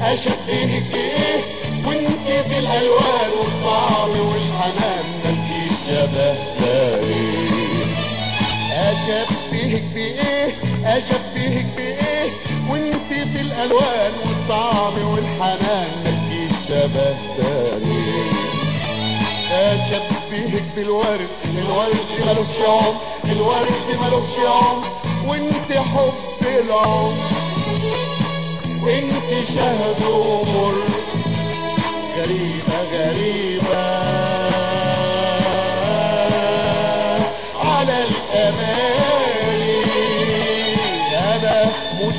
اشبهك بايه وانت في الالوان والطعم والحنان مالكيش شبه تاني اشبهك بايه اشبهك بايه وانت في الالوان والطعم والحنان مالكيش شبه تاني اشبهك بالورد الورد ملوش يوم الورد ملوش يوم وانت حب العمر وانت شهد ومر غريبة غريبة على الأماني أنا مش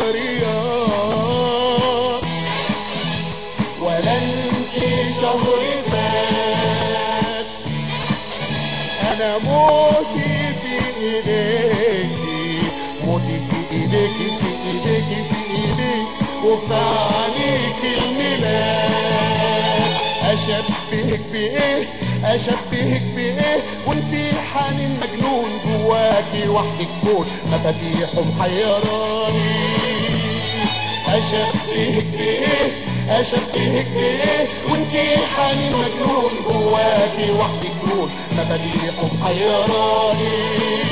شهريار ولا انت شهر فات أنا موتي في إيديكي موتي في إيديكي في إيديكي في إيديك وفي عليك الميلاد أشبهك بإيه أشبهك بإيه وانتي حنين مجنون جواكي وحدك كون مفاتيح محيراني أشبهك بإيه أشبهك بإيه وانتي حنين مجنون جواكي وحدك كون مفاتيح محيراني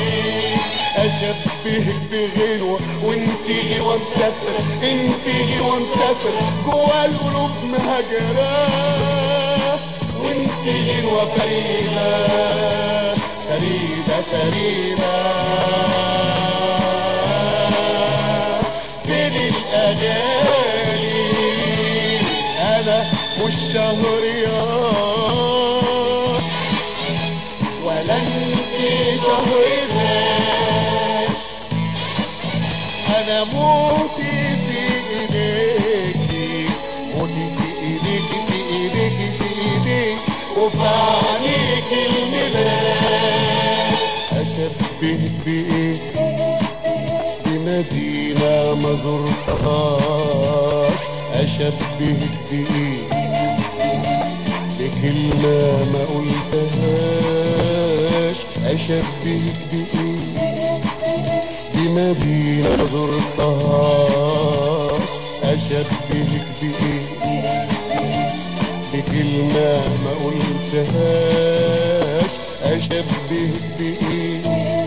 اشبهك بغنوة وانتي غنوة مسافرة انتي غنوة مسافرة جوا القلوب مهجرة وانتي غنوة فريدة فريدة فريدة بين الاجالي انا مش شهريار ولا انتي شهريار انا موتي في ايديكي موتي في ايديكي في ايديكي في ايديك وفي عينيك الميلاد اشبهك بايه بمدينة ما زرتهاش اشبهك بايه بكلمة ما قلتهاش اشبهك بايه بمدينة ما زرتهاش اشبهك بايه بكلمة ما قلتهاش اشبهك بايه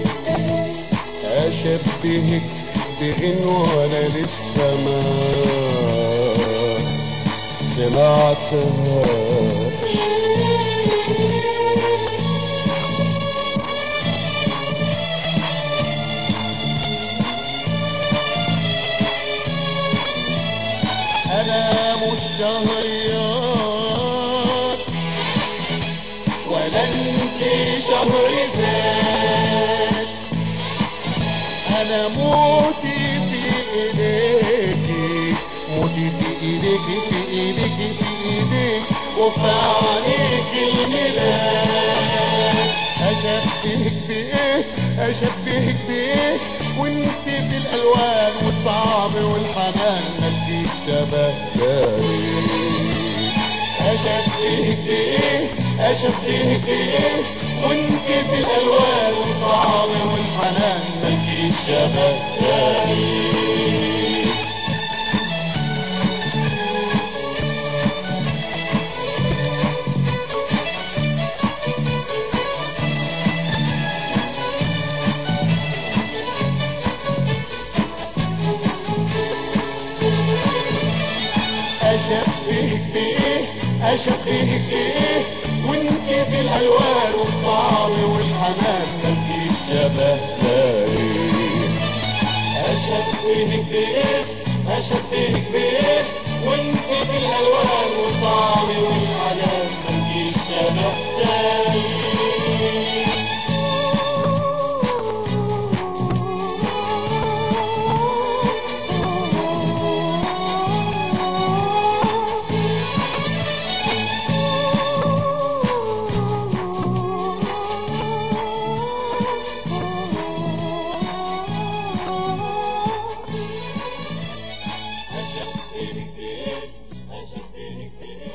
اشبهك بغنوة انا لسه ما سمعتهاش انا مش شهريار ولا انت شهر ذات انا موتي في ايديكي موتي في ايديكي في ايديكي في ايديك وفي عينيك الميلاد اشبهك بايه اشبهك بايه وانت في الالوان والطعم والحنان مالكيش شبه تاني اشبهك بايه اشبهك بايه وانت في الالوان والطعم والحنان مالكيش شبه تاني اشبهك بايه اشبهك بايه وانت في الالوان والطعم والحنان مالكيش شبه تاني اشبهك بايه اشبهك بايه وانت في الالوان والطعم والحنان مالكيش شبه تاني أشبهك بإيه أشبهك بإيه